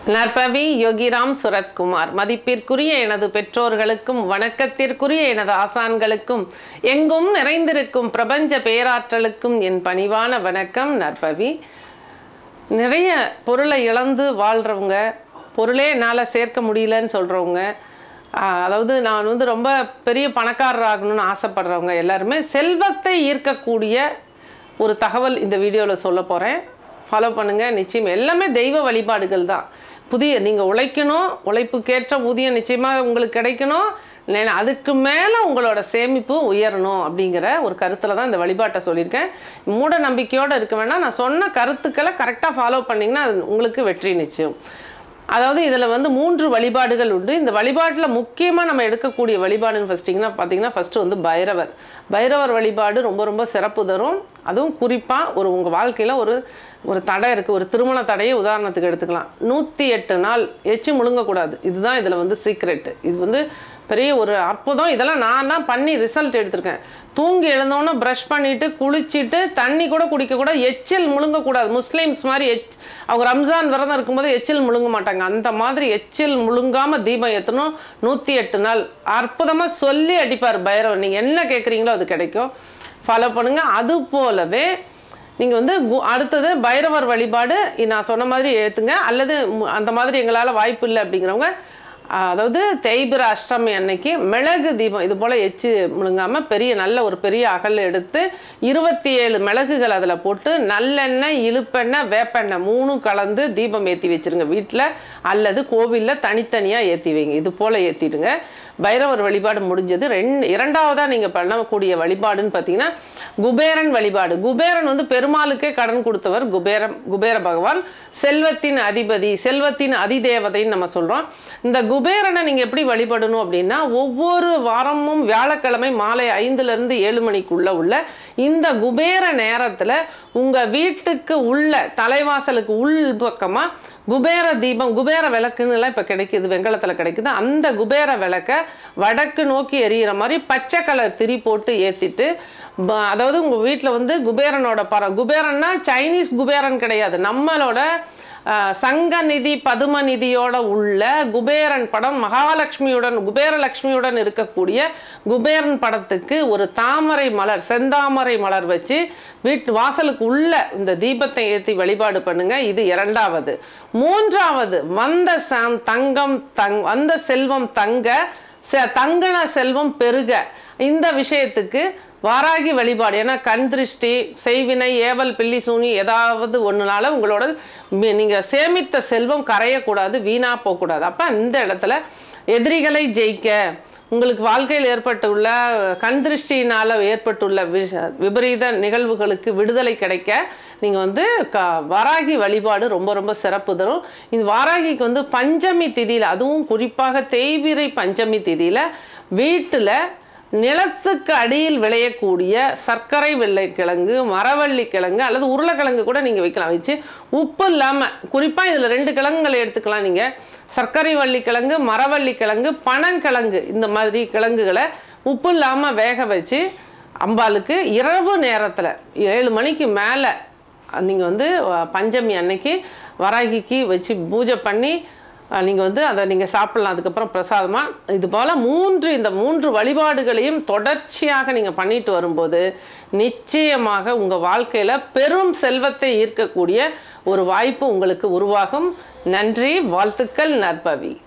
நற்பவி யோகிராம் சுரத்குமார் மதிப்பிற்குரிய எனது பெற்றோர்களுக்கும் வணக்கத்திற்குரிய எனது ஆசான்களுக்கும் எங்கும் நிறைந்திருக்கும் பிரபஞ்ச பேராற்றலுக்கும் என் பணிவான வணக்கம் நற்பவி நிறைய பொருளை இழந்து வாழ்கிறவங்க பொருளே என்னால் சேர்க்க முடியலன்னு சொல்கிறவங்க அதாவது நான் வந்து ரொம்ப பெரிய பணக்காரர் ஆகணும்னு ஆசைப்படுறவங்க எல்லாருமே செல்வத்தை ஈர்க்கக்கூடிய ஒரு தகவல் இந்த வீடியோவில் சொல்ல போகிறேன் ஃபாலோ பண்ணுங்கள் நிச்சயம் எல்லாமே தெய்வ வழிபாடுகள் தான் புதிய நீங்கள் உழைக்கணும் உழைப்புக்கேற்ற ஊதியம் நிச்சயமாக உங்களுக்கு கிடைக்கணும் இல்லைன்னா அதுக்கு மேலே உங்களோட சேமிப்பு உயரணும் அப்படிங்கிற ஒரு கருத்தில் தான் இந்த வழிபாட்டை சொல்லியிருக்கேன் மூட நம்பிக்கையோடு இருக்க வேணாம் நான் சொன்ன கருத்துக்களை கரெக்டாக ஃபாலோ பண்ணிங்கன்னா அது உங்களுக்கு வெற்றி நிச்சயம் அதாவது இதில் வந்து மூன்று வழிபாடுகள் உண்டு இந்த வழிபாட்டில் முக்கியமாக நம்ம எடுக்கக்கூடிய வழிபாடுன்னு ஃபஸ்ட்டிங்கன்னா பார்த்தீங்கன்னா ஃபஸ்ட்டு வந்து பைரவர் பைரவர் வழிபாடு ரொம்ப ரொம்ப சிறப்பு தரும் அதுவும் குறிப்பாக ஒரு உங்கள் வாழ்க்கையில் ஒரு ஒரு தடை இருக்குது ஒரு திருமண தடையை உதாரணத்துக்கு எடுத்துக்கலாம் நூற்றி எட்டு நாள் எச்சு முழுங்கக்கூடாது இதுதான் இதில் வந்து சீக்ரெட்டு இது வந்து பெரிய ஒரு அற்புதம் இதெல்லாம் நான் தான் பண்ணி ரிசல்ட் எடுத்திருக்கேன் தூங்கி எழுந்தோன்னே ப்ரஷ் பண்ணிவிட்டு குளிச்சுட்டு தண்ணி கூட குடிக்கக்கூடாது எச்சில் முழுங்கக்கூடாது முஸ்லீம்ஸ் மாதிரி எச் அவங்க ரம்ஜான் விரதம் இருக்கும்போது எச்சில் முழுங்க மாட்டாங்க அந்த மாதிரி எச்சில் முழுங்காமல் தீபம் ஏற்றணும் நூற்றி எட்டு நாள் அற்புதமாக சொல்லி அடிப்பார் பைரவர் நீங்கள் என்ன கேட்குறீங்களோ அது கிடைக்கும் ஃபாலோ பண்ணுங்கள் அது போலவே நீங்கள் வந்து கு- அடுத்தது பைரவர் வழிபாடு நான் சொன்ன மாதிரி ஏற்றுங்க அல்லது மு- அந்த மாதிரி எங்களால் வாய்ப்பு இல்லை அப்படிங்கிறவங்க அதாவது தேய்பிர அஷ்டமி அன்னைக்கு மிளகு தீபம் இது போல் எச்சு முழுங்காமல் பெரிய நல்ல ஒரு பெரிய அகல் எடுத்து இருபத்தி ஏழு மிளகுகள் அதில் போட்டு நல்லெண்ணெய் இழுப்பெண்ணெய் வேப்பெண்ணெய் மூணும் கலந்து தீபம் ஏற்றி வச்சிருங்க வீட்டில் அல்லது கோவிலில் தனித்தனியாக ஏற்றி வைங்க இது போல் ஏற்றிடுங்க பைரவர் வழிபாடு முடிஞ்சது ரெண்டு இரண்டாவதாக நீங்கள் பண்ணக்கூடிய வழிபாடுன்னு பார்த்தீங்கன்னா குபேரன் வழிபாடு குபேரன் வந்து பெருமாளுக்கே கடன் கொடுத்தவர் குபேரம் குபேர பகவான் செல்வத்தின் அதிபதி செல்வத்தின் அதிதேவதைன்னு நம்ம சொல்கிறோம் இந்த குபேரனை நீங்கள் எப்படி வழிபடணும் அப்படின்னா ஒவ்வொரு வாரமும் வியாழக்கிழமை மாலை ஐந்துலேருந்து ஏழு மணிக்குள்ளே உள்ள இந்த குபேர நேரத்தில் உங்கள் வீட்டுக்கு உள்ள தலைவாசலுக்கு உள் பக்கமாக குபேர தீபம் குபேர விளக்குன்னுலாம் இப்போ கிடைக்குது வெங்கலத்தில் கிடைக்குது அந்த குபேர விளக்கை வடக்கு நோக்கி எரியிற மாதிரி பச்சை கலர் திரி போட்டு ஏற்றிட்டு அதாவது உங்கள் வீட்டில் வந்து குபேரனோட பர குபேரன்னா சைனீஸ் குபேரன் கிடையாது நம்மளோட அஹ், சங்கநிதி பதுமநிதியோட உள்ள குபேரன் படம் மகாலட்சுமியுடன் குபேரலட்சுமியுடன் இருக்கக்கூடிய குபேரன் படத்துக்கு ஒரு தாமரை மலர் செந்தாமரை மலர் வச்சு வீட்டு வாசலுக்கு உள்ள இந்த தீபத்தை ஏற்றி வழிபாடு பண்ணுங்க இது இரண்டாவது மூன்றாவது வந்த சம் தங்கம் தங் வந்த செல்வம் தங்க செ- தங்கன செல்வம் பெருக இந்த விஷயத்துக்கு வாராகி வழிபாடு ஏன்னா கண் திருஷ்டி செய்வினை ஏவல் பில்லி சூனி ஏதாவது ஒன்றுனால உங்களோட மி- நீங்க சேமித்த செல்வம் கரையக்கூடாது வீணா போகக்கூடாது அப்போ இந்த இடத்துல எதிரிகளை ஜெயிக்க உங்களுக்கு வாழ்க்கையில் ஏற்பட்டுள்ள கண் திருஷ்டியினால் ஏற்பட்டுள்ள விஷ விபரீத நிகழ்வுகளுக்கு விடுதலை கிடைக்க நீங்கள் வந்து க வாராகி வழிபாடு ரொம்ப ரொம்ப சிறப்பு தரும் இந்த வாராகிக்கு வந்து பஞ்சமி திதியில் அதுவும் குறிப்பாக தேய்பிரை பஞ்சமி திதியில் வீட்டில் நிலத்துக்கு அடியில் விளையக்கூடிய சர்க்கரை வெள்ளைக்கிழங்கு மரவள்ளி கிழங்கு அல்லது உருளைக்கிழங்கு கூட நீங்கள் வைக்கலாம் வச்சு உப்பு இல்லாமல் குறிப்பாக இதில் ரெண்டு கிழங்குகளை எடுத்துக்கலாம் நீங்கள் சர்க்கரை வள்ளி கிழங்கு மரவள்ளி கிழங்கு பனங்கிழங்கு இந்த மாதிரி கிழங்குகளை உப்பு இல்லாமல் வேக வச்சு அம்பாளுக்கு இரவு நேரத்தில் ஏழு மணிக்கு மேலே நீங்கள் வந்து அஹ், பஞ்சமி அன்னைக்கு வராகிக்கு வச்சு பூஜை பண்ணி நீங்கள் வந்து அதை நீங்கள் சாப்பிடலாம் அதுக்கப்புறம் பிரசாதமாக இது போல் மூன்று இந்த மூன்று வழிபாடுகளையும் தொடர்ச்சியாக நீங்கள் பண்ணிட்டு வரும்போது நிச்சயமாக உங்கள் வாழ்க்கையில் பெரும் செல்வத்தை ஈர்க்கக்கூடிய ஒரு வாய்ப்பு உங்களுக்கு உருவாகும் நன்றி வாழ்த்துக்கள் நற்பவி